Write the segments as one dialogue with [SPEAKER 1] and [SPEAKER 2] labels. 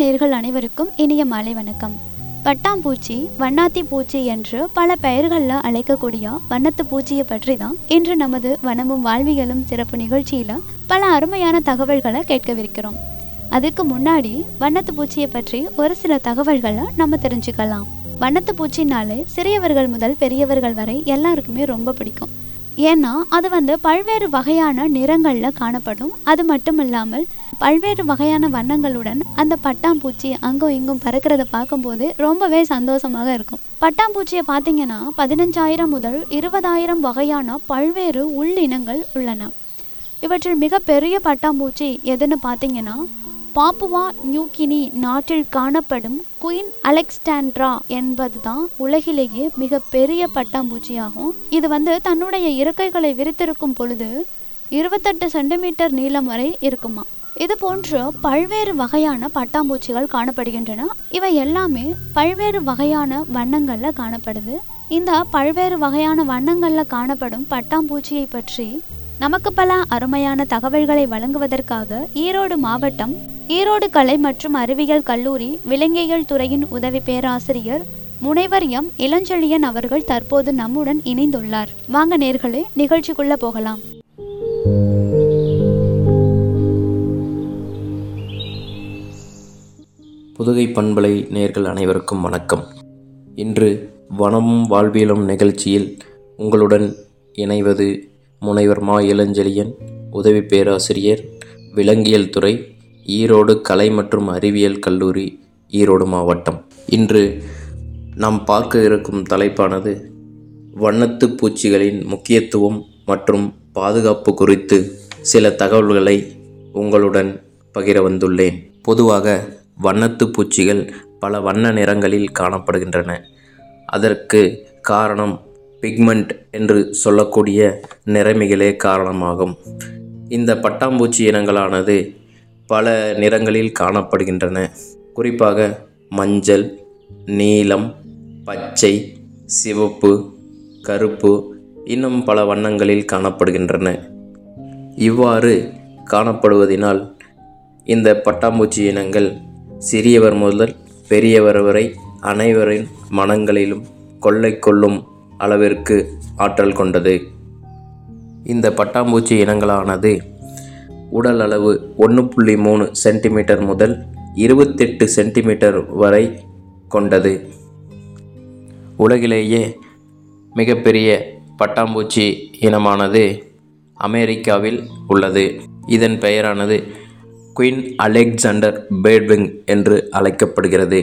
[SPEAKER 1] நேர்கள் அனைவருக்கும் இனிய மாலை வணக்கம் பட்டாம்பூச்சி வண்ணாத்தி பூச்சி என்று பல பெயர்களில் அழைக்கக்கூடிய வண்ணத்து பூச்சியை பற்றி தான் இன்று நமது வனமும் வாழ்வியலும் சிறப்பு நிகழ்ச்சியில் பல அருமையான தகவல்களை கேட்கவிருக்கிறோம் அதுக்கு முன்னாடி வண்ணத்து பூச்சியை பற்றி ஒரு சில தகவல்களை நம்ம தெரிஞ்சுக்கலாம் வண்ணத்து பூச்சினாலே சிறியவர்கள் முதல் பெரியவர்கள் வரை எல்லாருக்குமே ரொம்ப பிடிக்கும் ஏன்னா அது வந்து பல்வேறு வகையான நிறங்களில் காணப்படும் அது மட்டும் இல்லாமல் பல்வேறு வகையான வண்ணங்களுடன் அந்த பட்டாம்பூச்சி அங்கும் இங்கும் பறக்கிறத பார்க்கும்போது ரொம்பவே சந்தோஷமாக இருக்கும் பட்டாம்பூச்சியை பார்த்தீங்கன்னா பதினஞ்சாயிரம் முதல் இருபதாயிரம் வகையான பல்வேறு உள்ளினங்கள் உள்ளன இவற்றில் மிகப்பெரிய பட்டாம்பூச்சி எதுன்னு பார்த்தீங்கன்னா பாப்புவா நியூகினி நாட்டில் காணப்படும் குயின் அலெக்சாண்ட்ரா என்பதுதான் உலகிலேயே மிகப்பெரிய பட்டாம்பூச்சியாகும் இது வந்து தன்னுடைய இறக்கைகளை விரித்திருக்கும் பொழுது இருபத்தெட்டு சென்டிமீட்டர் நீளம் வரை இருக்குமா இது போன்ற பல்வேறு வகையான பட்டாம்பூச்சிகள் காணப்படுகின்றன இவை எல்லாமே பல்வேறு வகையான வண்ணங்கள்ல காணப்படுது இந்த பல்வேறு வகையான வண்ணங்கள்ல காணப்படும் பட்டாம்பூச்சியை பற்றி நமக்கு பல அருமையான தகவல்களை வழங்குவதற்காக ஈரோடு மாவட்டம் ஈரோடு கலை மற்றும் அறிவியல் கல்லூரி விலங்கியல் துறையின் உதவி பேராசிரியர் முனைவர் எம் இளஞ்செழியன் அவர்கள் தற்போது நம்முடன் இணைந்துள்ளார் வாங்க நேர்களே நிகழ்ச்சிக்குள்ள போகலாம்
[SPEAKER 2] புதுகை பண்பலை நேர்கள் அனைவருக்கும் வணக்கம் இன்று வனமும் வாழ்வியலும் நிகழ்ச்சியில் உங்களுடன் இணைவது முனைவர் மா இளஞ்செழியன் உதவி பேராசிரியர் விலங்கியல் துறை ஈரோடு கலை மற்றும் அறிவியல் கல்லூரி ஈரோடு மாவட்டம் இன்று நாம் பார்க்க இருக்கும் தலைப்பானது வண்ணத்து பூச்சிகளின் முக்கியத்துவம் மற்றும் பாதுகாப்பு குறித்து சில தகவல்களை உங்களுடன் பகிர வந்துள்ளேன் பொதுவாக வண்ணத்து பூச்சிகள் பல வண்ண நிறங்களில் காணப்படுகின்றன அதற்கு காரணம் பிக்மெண்ட் என்று சொல்லக்கூடிய நிறமிகளே காரணமாகும் இந்த பட்டாம்பூச்சி இனங்களானது பல நிறங்களில் காணப்படுகின்றன குறிப்பாக மஞ்சள் நீலம் பச்சை சிவப்பு கருப்பு இன்னும் பல வண்ணங்களில் காணப்படுகின்றன இவ்வாறு காணப்படுவதினால் இந்த பட்டாம்பூச்சி இனங்கள் சிறியவர் முதல் பெரியவர் வரை அனைவரின் மனங்களிலும் கொள்ளை கொள்ளும் அளவிற்கு ஆற்றல் கொண்டது இந்த பட்டாம்பூச்சி இனங்களானது உடல் அளவு ஒன்று புள்ளி மூணு சென்டிமீட்டர் முதல் இருபத்தெட்டு சென்டிமீட்டர் வரை கொண்டது உலகிலேயே மிகப்பெரிய பட்டாம்பூச்சி இனமானது அமெரிக்காவில் உள்ளது இதன் பெயரானது குயின் அலெக்சாண்டர் பேர்ட்விங் என்று அழைக்கப்படுகிறது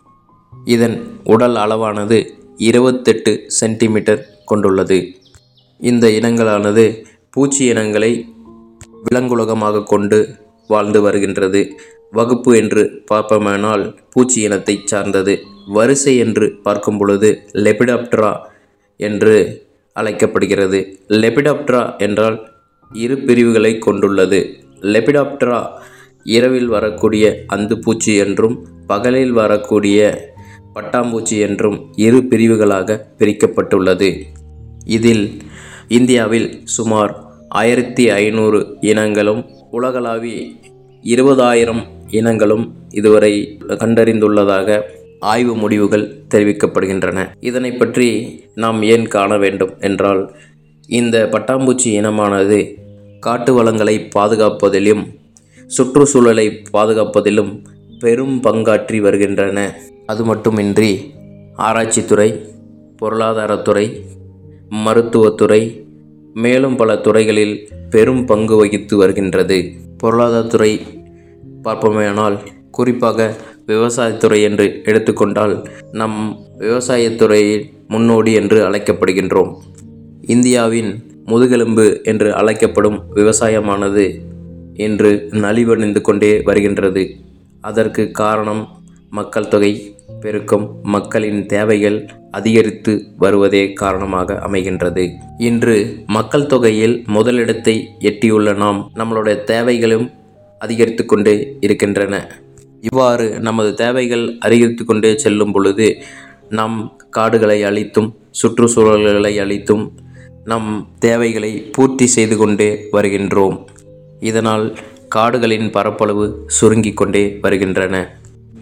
[SPEAKER 2] இதன் உடல் அளவானது இருபத்தெட்டு சென்டிமீட்டர் கொண்டுள்ளது இந்த இனங்களானது பூச்சி இனங்களை விலங்குலகமாக கொண்டு வாழ்ந்து வருகின்றது வகுப்பு என்று பார்ப்போமானால் பூச்சி இனத்தை சார்ந்தது வரிசை என்று பார்க்கும் பொழுது லெபிடாப்டரா என்று அழைக்கப்படுகிறது லெபிடாப்டரா என்றால் இரு பிரிவுகளை கொண்டுள்ளது லெபிடாப்டரா இரவில் வரக்கூடிய அந்து பூச்சி என்றும் பகலில் வரக்கூடிய பட்டாம்பூச்சி என்றும் இரு பிரிவுகளாக பிரிக்கப்பட்டுள்ளது இதில் இந்தியாவில் சுமார் ஆயிரத்தி ஐநூறு இனங்களும் உலகளாவி இருபதாயிரம் இனங்களும் இதுவரை கண்டறிந்துள்ளதாக ஆய்வு முடிவுகள் தெரிவிக்கப்படுகின்றன இதனை பற்றி நாம் ஏன் காண வேண்டும் என்றால் இந்த பட்டாம்பூச்சி இனமானது காட்டு வளங்களை பாதுகாப்பதிலும் சுற்றுச்சூழலை பாதுகாப்பதிலும் பெரும் பங்காற்றி வருகின்றன அது மட்டுமின்றி ஆராய்ச்சித்துறை பொருளாதாரத்துறை மருத்துவத்துறை மேலும் பல துறைகளில் பெரும் பங்கு வகித்து வருகின்றது பொருளாதாரத்துறை பார்ப்போமேயானால் குறிப்பாக விவசாயத்துறை என்று எடுத்துக்கொண்டால் நம் விவசாயத்துறையில் முன்னோடி என்று அழைக்கப்படுகின்றோம் இந்தியாவின் முதுகெலும்பு என்று அழைக்கப்படும் விவசாயமானது இன்று நலிவடைந்து கொண்டே வருகின்றது அதற்கு காரணம் மக்கள் தொகை பெருக்கம் மக்களின் தேவைகள் அதிகரித்து வருவதே காரணமாக அமைகின்றது இன்று மக்கள் தொகையில் முதலிடத்தை எட்டியுள்ள நாம் நம்மளுடைய தேவைகளும் அதிகரித்து கொண்டே இருக்கின்றன இவ்வாறு நமது தேவைகள் அதிகரித்து கொண்டே செல்லும் பொழுது நம் காடுகளை அழித்தும் சுற்றுச்சூழல்களை அழித்தும் நம் தேவைகளை பூர்த்தி செய்து கொண்டே வருகின்றோம் இதனால் காடுகளின் பரப்பளவு சுருங்கிக் கொண்டே வருகின்றன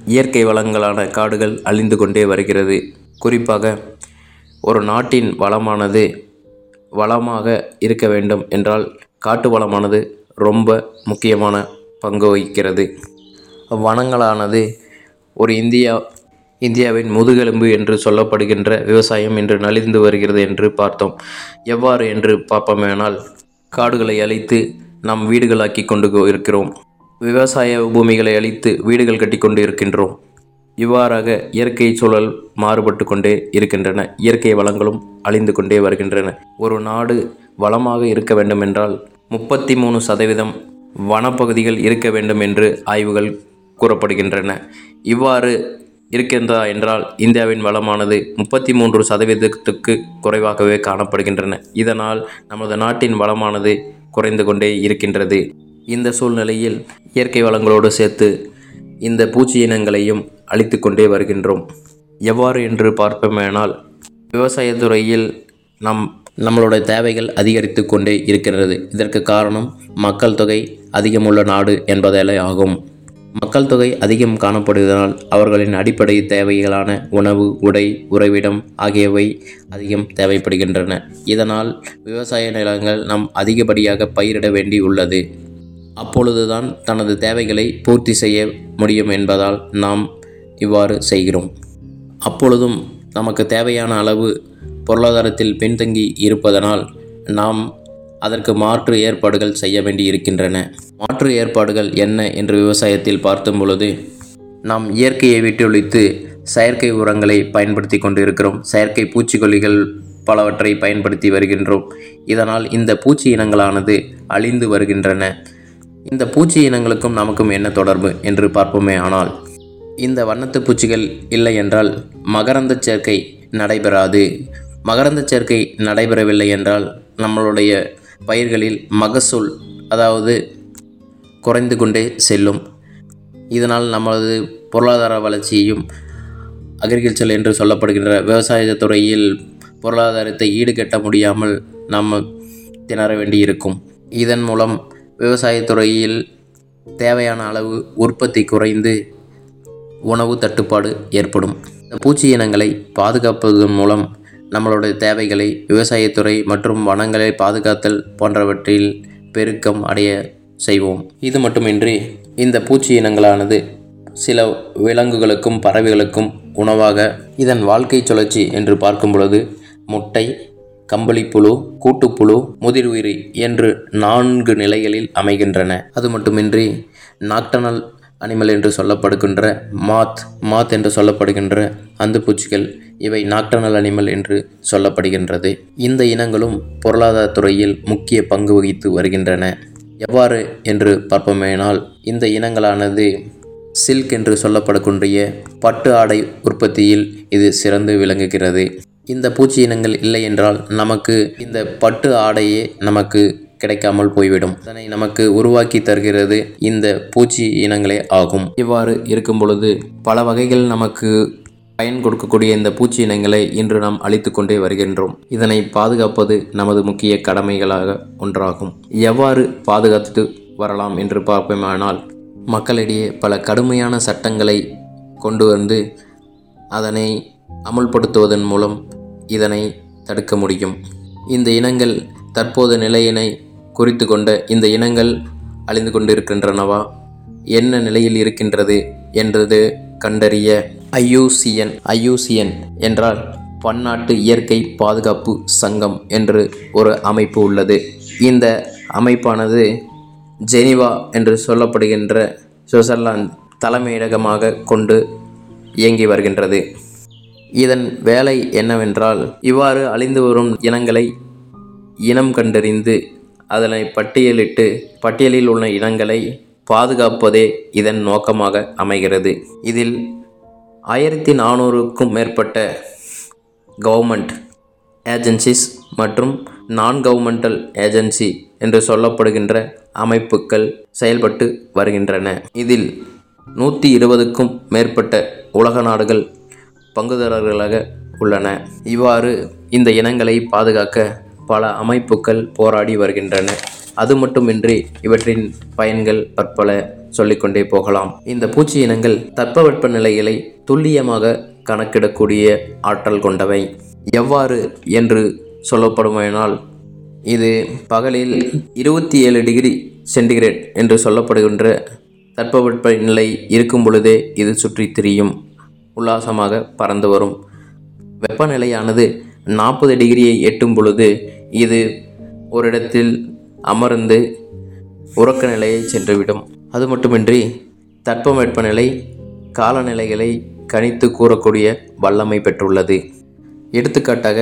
[SPEAKER 2] இயற்கை வளங்களான காடுகள் அழிந்து கொண்டே வருகிறது குறிப்பாக ஒரு நாட்டின் வளமானது வளமாக இருக்க வேண்டும் என்றால் காட்டு வளமானது ரொம்ப முக்கியமான பங்கு வகிக்கிறது வனங்களானது ஒரு இந்தியா இந்தியாவின் முதுகெலும்பு என்று சொல்லப்படுகின்ற விவசாயம் இன்று நலிந்து வருகிறது என்று பார்த்தோம் எவ்வாறு என்று பார்ப்போமேனால் காடுகளை அழித்து நாம் வீடுகளாக்கி கொண்டு இருக்கிறோம் விவசாய பூமிகளை அழித்து வீடுகள் கட்டி கொண்டு இருக்கின்றோம் இவ்வாறாக இயற்கை சூழல் மாறுபட்டு கொண்டே இருக்கின்றன இயற்கை வளங்களும் அழிந்து கொண்டே வருகின்றன ஒரு நாடு வளமாக இருக்க வேண்டுமென்றால் முப்பத்தி மூணு சதவீதம் வனப்பகுதிகள் இருக்க வேண்டும் என்று ஆய்வுகள் கூறப்படுகின்றன இவ்வாறு இருக்கின்றதா என்றால் இந்தியாவின் வளமானது முப்பத்தி மூன்று சதவீதத்துக்கு குறைவாகவே காணப்படுகின்றன இதனால் நமது நாட்டின் வளமானது குறைந்து கொண்டே இருக்கின்றது இந்த சூழ்நிலையில் இயற்கை வளங்களோடு சேர்த்து இந்த பூச்சி இனங்களையும் அழித்து கொண்டே வருகின்றோம் எவ்வாறு என்று பார்ப்போமேனால் விவசாயத்துறையில் நம் நம்மளுடைய தேவைகள் அதிகரித்து கொண்டே இருக்கிறது இதற்கு காரணம் மக்கள் தொகை அதிகமுள்ள நாடு என்பதாலே ஆகும் மக்கள் தொகை அதிகம் காணப்படுவதனால் அவர்களின் அடிப்படை தேவைகளான உணவு உடை உறைவிடம் ஆகியவை அதிகம் தேவைப்படுகின்றன இதனால் விவசாய நிலங்கள் நாம் அதிகப்படியாக பயிரிட வேண்டி உள்ளது அப்பொழுதுதான் தனது தேவைகளை பூர்த்தி செய்ய முடியும் என்பதால் நாம் இவ்வாறு செய்கிறோம் அப்பொழுதும் நமக்கு தேவையான அளவு பொருளாதாரத்தில் பின்தங்கி இருப்பதனால் நாம் அதற்கு மாற்று ஏற்பாடுகள் செய்ய வேண்டி இருக்கின்றன மாற்று ஏற்பாடுகள் என்ன என்று விவசாயத்தில் பார்த்தும் பொழுது நாம் இயற்கையை விட்டொழித்து செயற்கை உரங்களை பயன்படுத்தி கொண்டு இருக்கிறோம் செயற்கை பூச்சிக்கொல்லிகள் பலவற்றை பயன்படுத்தி வருகின்றோம் இதனால் இந்த பூச்சி இனங்களானது அழிந்து வருகின்றன இந்த பூச்சி இனங்களுக்கும் நமக்கும் என்ன தொடர்பு என்று பார்ப்போமே ஆனால் இந்த வண்ணத்து பூச்சிகள் இல்லை என்றால் மகரந்த சேர்க்கை நடைபெறாது மகரந்த சேர்க்கை நடைபெறவில்லை என்றால் நம்மளுடைய பயிர்களில் மகசூல் அதாவது குறைந்து கொண்டே செல்லும் இதனால் நமது பொருளாதார வளர்ச்சியையும் அக்ரிகல்ச்சர் என்று சொல்லப்படுகின்ற விவசாய துறையில் பொருளாதாரத்தை ஈடுகட்ட முடியாமல் நாம் திணற வேண்டியிருக்கும் இதன் மூலம் விவசாயத்துறையில் தேவையான அளவு உற்பத்தி குறைந்து உணவு தட்டுப்பாடு ஏற்படும் இந்த பூச்சி இனங்களை பாதுகாப்பதன் மூலம் நம்மளுடைய தேவைகளை விவசாயத்துறை மற்றும் வனங்களை பாதுகாத்தல் போன்றவற்றில் பெருக்கம் அடைய செய்வோம் இது மட்டுமின்றி இந்த பூச்சி இனங்களானது சில விலங்குகளுக்கும் பறவைகளுக்கும் உணவாக இதன் வாழ்க்கை சுழற்சி என்று பார்க்கும் பொழுது முட்டை கம்பளிப்புழு கூட்டுப்புழு முதிர்உயிரி என்று நான்கு நிலைகளில் அமைகின்றன அது மட்டுமின்றி நாக்டனல் அனிமல் என்று சொல்லப்படுகின்ற மாத் மாத் என்று சொல்லப்படுகின்ற அந்த பூச்சிகள் இவை நாக்டனல் அனிமல் என்று சொல்லப்படுகின்றது இந்த இனங்களும் பொருளாதாரத்துறையில் முக்கிய பங்கு வகித்து வருகின்றன எவ்வாறு என்று பார்ப்போமேனால் இந்த இனங்களானது சில்க் என்று சொல்லப்படக்கூடிய பட்டு ஆடை உற்பத்தியில் இது சிறந்து விளங்குகிறது இந்த பூச்சி இனங்கள் இல்லை என்றால் நமக்கு இந்த பட்டு ஆடையே நமக்கு கிடைக்காமல் போய்விடும் அதனை நமக்கு உருவாக்கி தருகிறது இந்த பூச்சி இனங்களே ஆகும் இவ்வாறு இருக்கும் பொழுது பல வகைகள் நமக்கு பயன் கொடுக்கக்கூடிய இந்த பூச்சி இனங்களை இன்று நாம் அழித்து கொண்டே வருகின்றோம் இதனை பாதுகாப்பது நமது முக்கிய கடமைகளாக ஒன்றாகும் எவ்வாறு பாதுகாத்து வரலாம் என்று பார்ப்போமானால் மக்களிடையே பல கடுமையான சட்டங்களை கொண்டு வந்து அதனை அமுல்படுத்துவதன் மூலம் இதனை தடுக்க முடியும் இந்த இனங்கள் தற்போது நிலையினை குறித்து கொண்ட இந்த இனங்கள் அழிந்து கொண்டிருக்கின்றனவா என்ன நிலையில் இருக்கின்றது என்றது கண்டறிய ஐயூசிஎன் ஐயூசிஎன் என்றால் பன்னாட்டு இயற்கை பாதுகாப்பு சங்கம் என்று ஒரு அமைப்பு உள்ளது இந்த அமைப்பானது ஜெனிவா என்று சொல்லப்படுகின்ற சுவிட்சர்லாந்து தலைமையிடகமாக கொண்டு இயங்கி வருகின்றது இதன் வேலை என்னவென்றால் இவ்வாறு அழிந்து வரும் இனங்களை இனம் கண்டறிந்து அதனை பட்டியலிட்டு பட்டியலில் உள்ள இனங்களை பாதுகாப்பதே இதன் நோக்கமாக அமைகிறது இதில் ஆயிரத்தி நானூறுக்கும் மேற்பட்ட கவர்மெண்ட் ஏஜென்சிஸ் மற்றும் நான் கவர்மெண்டல் ஏஜென்சி என்று சொல்லப்படுகின்ற அமைப்புகள் செயல்பட்டு வருகின்றன இதில் நூற்றி இருபதுக்கும் மேற்பட்ட உலக நாடுகள் பங்குதாரர்களாக உள்ளன இவ்வாறு இந்த இனங்களை பாதுகாக்க பல அமைப்புகள் போராடி வருகின்றன அது மட்டுமின்றி இவற்றின் பயன்கள் பற்பல சொல்லிக்கொண்டே போகலாம் இந்த பூச்சி இனங்கள் தட்பவெப்ப நிலைகளை துல்லியமாக கணக்கிடக்கூடிய ஆற்றல் கொண்டவை எவ்வாறு என்று சொல்லப்படுமானால் இது பகலில் இருபத்தி ஏழு டிகிரி சென்டிகிரேட் என்று சொல்லப்படுகின்ற தட்பவெப்ப நிலை இருக்கும் பொழுதே இது சுற்றித் திரியும் உல்லாசமாக பறந்து வரும் வெப்பநிலையானது நாற்பது டிகிரியை எட்டும் பொழுது இது ஒரு இடத்தில் அமர்ந்து உறக்க நிலையை சென்றுவிடும் அது மட்டுமின்றி தட்பவெப்பநிலை காலநிலைகளை கணித்து கூறக்கூடிய வல்லமை பெற்றுள்ளது எடுத்துக்காட்டாக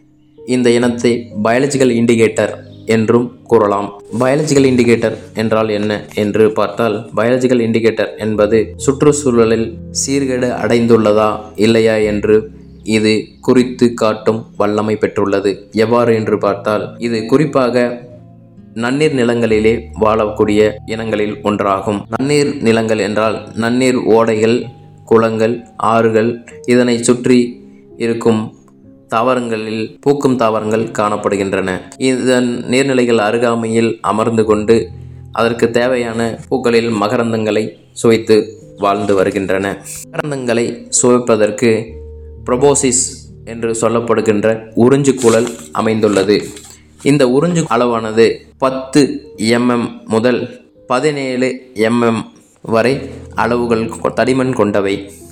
[SPEAKER 2] இந்த இனத்தை பயாலஜிக்கல் இண்டிகேட்டர் என்றும் கூறலாம் பயாலஜிக்கல் இண்டிகேட்டர் என்றால் என்ன என்று பார்த்தால் பயாலஜிக்கல் இண்டிகேட்டர் என்பது சுற்றுச்சூழலில் சீர்கேடு அடைந்துள்ளதா இல்லையா என்று இது குறித்து காட்டும் வல்லமை பெற்றுள்ளது எவ்வாறு என்று பார்த்தால் இது குறிப்பாக நன்னீர் நிலங்களிலே வாழக்கூடிய இனங்களில் ஒன்றாகும் நன்னீர் நிலங்கள் என்றால் நன்னீர் ஓடைகள் குளங்கள் ஆறுகள் இதனை சுற்றி இருக்கும் தாவரங்களில் பூக்கும் தாவரங்கள் காணப்படுகின்றன இதன் நீர்நிலைகள் அருகாமையில் அமர்ந்து கொண்டு அதற்கு தேவையான பூக்களில் மகரந்தங்களை சுவைத்து வாழ்ந்து வருகின்றன மகரந்தங்களை சுவைப்பதற்கு ப்ரொபோசிஸ் என்று சொல்லப்படுகின்ற உறிஞ்சு குழல் அமைந்துள்ளது இந்த உறிஞ்சு அளவானது பத்து எம்எம் முதல் பதினேழு எம்எம் வரை அளவுகள் கொ- தடிமன் கொண்டவை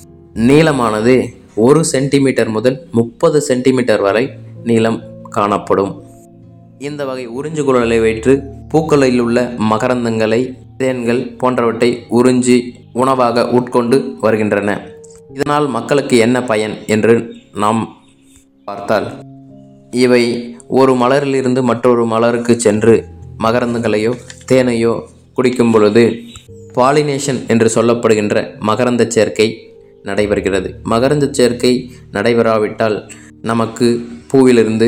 [SPEAKER 2] நீளமானது ஒரு சென்டிமீட்டர் முதல் முப்பது சென்டிமீட்டர் வரை நீளம் காணப்படும் இந்த வகை உறிஞ்சு குழலை வைத்து பூக்களில் உள்ள மகரந்தங்களை தேன்கள் போன்றவற்றை உறிஞ்சி உணவாக உட்கொண்டு வருகின்றன இதனால் மக்களுக்கு என்ன பயன் என்று நாம் பார்த்தால் இவை ஒரு மலரிலிருந்து மற்றொரு மலருக்கு சென்று மகரந்தங்களையோ தேனையோ குடிக்கும் பொழுது பாலினேஷன் என்று சொல்லப்படுகின்ற மகரந்த சேர்க்கை நடைபெறுகிறது மகரந்த சேர்க்கை நடைபெறாவிட்டால் நமக்கு பூவிலிருந்து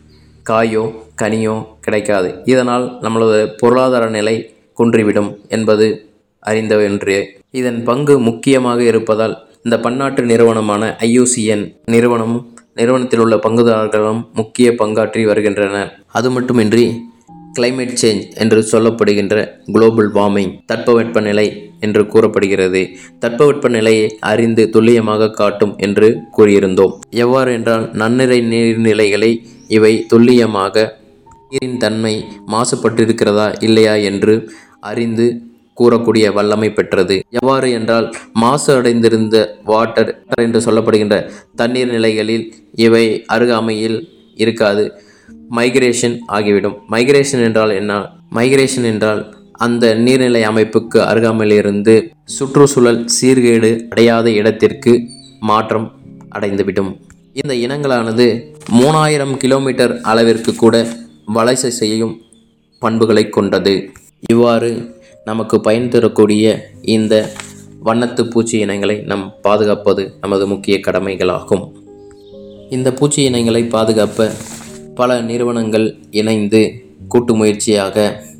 [SPEAKER 2] காயோ கனியோ கிடைக்காது இதனால் நம்மளது பொருளாதார நிலை குன்றிவிடும் என்பது அறிந்த ஒன்றே இதன் பங்கு முக்கியமாக இருப்பதால் இந்த பன்னாட்டு நிறுவனமான ஐயூசிஎன் நிறுவனம் நிறுவனத்தில் உள்ள பங்குதாரர்களும் முக்கிய பங்காற்றி வருகின்றனர் அது மட்டுமின்றி climate சேஞ்ச் என்று சொல்லப்படுகின்ற குளோபல் வார்மிங் தட்பவெப்பநிலை என்று கூறப்படுகிறது தட்பவெப்பநிலையை அறிந்து துல்லியமாக காட்டும் என்று கூறியிருந்தோம் எவ்வாறு என்றால் நன்னிறை நீர்நிலைகளை இவை துல்லியமாக நீரின் தன்மை மாசுபட்டிருக்கிறதா இல்லையா என்று அறிந்து கூறக்கூடிய வல்லமை பெற்றது எவ்வாறு என்றால் மாசு அடைந்திருந்த வாட்டர் என்று சொல்லப்படுகின்ற தண்ணீர் நிலைகளில் இவை அருகாமையில் இருக்காது மைக்ரேஷன் ஆகிவிடும் மைக்ரேஷன் என்றால் என்ன மைக்ரேஷன் என்றால் அந்த நீர்நிலை அமைப்புக்கு அருகாமையில் இருந்து சுற்றுச்சூழல் சீர்கேடு அடையாத இடத்திற்கு மாற்றம் அடைந்துவிடும் இந்த இனங்களானது மூணாயிரம் கிலோமீட்டர் அளவிற்கு கூட வலசை செய்யும் பண்புகளை கொண்டது இவ்வாறு நமக்கு பயன் தரக்கூடிய இந்த வண்ணத்து பூச்சி இனங்களை நம் பாதுகாப்பது நமது முக்கிய கடமைகளாகும் இந்த பூச்சி இனங்களை பாதுகாப்ப பல நிறுவனங்கள் இணைந்து கூட்டு முயற்சியாக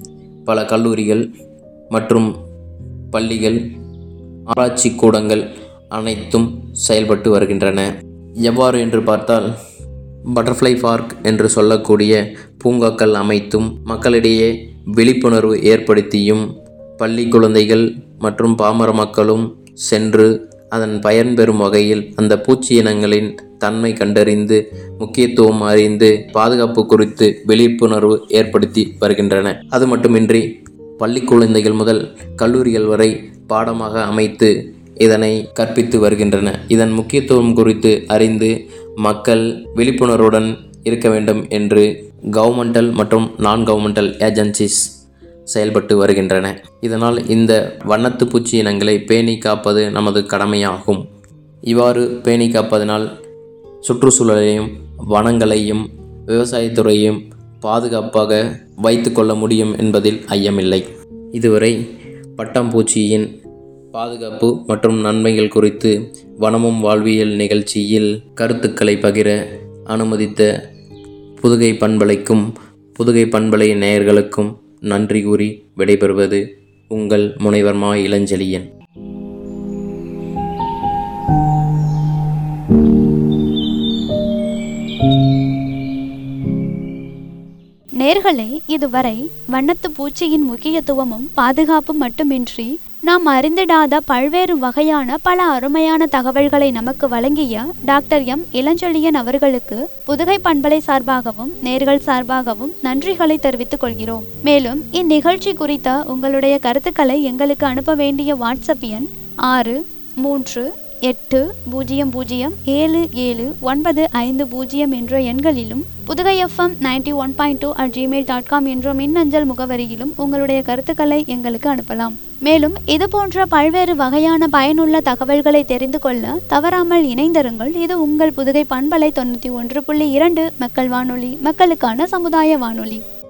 [SPEAKER 2] பல கல்லூரிகள் மற்றும் பள்ளிகள் ஆராய்ச்சி கூடங்கள் அனைத்தும் செயல்பட்டு வருகின்றன எவ்வாறு என்று பார்த்தால் பட்டர்ஃப்ளை பார்க் என்று சொல்லக்கூடிய பூங்காக்கள் அமைத்தும் மக்களிடையே விழிப்புணர்வு ஏற்படுத்தியும் பள்ளி குழந்தைகள் மற்றும் பாமர மக்களும் சென்று அதன் பயன்பெறும் வகையில் அந்த பூச்சி இனங்களின் தன்மை கண்டறிந்து முக்கியத்துவம் அறிந்து பாதுகாப்பு குறித்து விழிப்புணர்வு ஏற்படுத்தி வருகின்றன அது மட்டுமின்றி பள்ளி குழந்தைகள் முதல் கல்லூரிகள் வரை பாடமாக அமைத்து இதனை கற்பித்து வருகின்றன இதன் முக்கியத்துவம் குறித்து அறிந்து மக்கள் விழிப்புணர்வுடன் இருக்க வேண்டும் என்று கவர்மெண்டல் மற்றும் நான் கவர்மெண்டல் ஏஜென்சிஸ் செயல்பட்டு வருகின்றன இதனால் இந்த வண்ணத்து பூச்சி இனங்களை பேணி காப்பது நமது கடமையாகும் இவ்வாறு பேணி காப்பதனால் சுற்றுச்சூழலையும் வனங்களையும் விவசாயத்துறையையும் பாதுகாப்பாக வைத்துக்கொள்ள முடியும் என்பதில் ஐயமில்லை இதுவரை பட்டாம்பூச்சியின் பாதுகாப்பு மற்றும் நன்மைகள் குறித்து வனமும் வாழ்வியல் நிகழ்ச்சியில் கருத்துக்களை பகிர அனுமதித்த புதுகை பண்பலைக்கும் புதுகை பண்பலை நேயர்களுக்கும் நன்றி கூறி விடைபெறுவது உங்கள் முனைவர் மா இளஞ்செழியன்
[SPEAKER 1] நேர்களே இதுவரை வண்ணத்து பூச்சியின் முக்கியத்துவமும் பாதுகாப்பும் மட்டுமின்றி நாம் அறிந்திடாத பல்வேறு வகையான பல அருமையான தகவல்களை நமக்கு வழங்கிய டாக்டர் எம் இளஞ்செழியன் அவர்களுக்கு புதுகை பண்பலை சார்பாகவும் நேர்கள் சார்பாகவும் நன்றிகளை தெரிவித்துக் கொள்கிறோம் மேலும் இந்நிகழ்ச்சி குறித்த உங்களுடைய கருத்துக்களை எங்களுக்கு அனுப்ப வேண்டிய வாட்ஸ்அப் எண் ஆறு மூன்று எட்டு பூஜ்ஜியம் பூஜ்ஜியம் ஏழு ஏழு ஒன்பது ஐந்து பூஜ்ஜியம் என்ற எண்களிலும் Pudugai FM ninety one point two at Gmail dot com என்ற மின்னஞ்சல் முகவரியிலும் உங்களுடைய கருத்துக்களை எங்களுக்கு அனுப்பலாம் மேலும் இது போன்ற பல்வேறு வகையான பயனுள்ள தகவல்களை தெரிந்து கொள்ள தவறாமல் இணைந்திருங்கள் இது உங்கள் புதுகை பண்பலை தொண்ணூற்றி ஒன்று புள்ளி இரண்டு மக்கள் வானொலி மக்களுக்கான சமுதாய வானொலி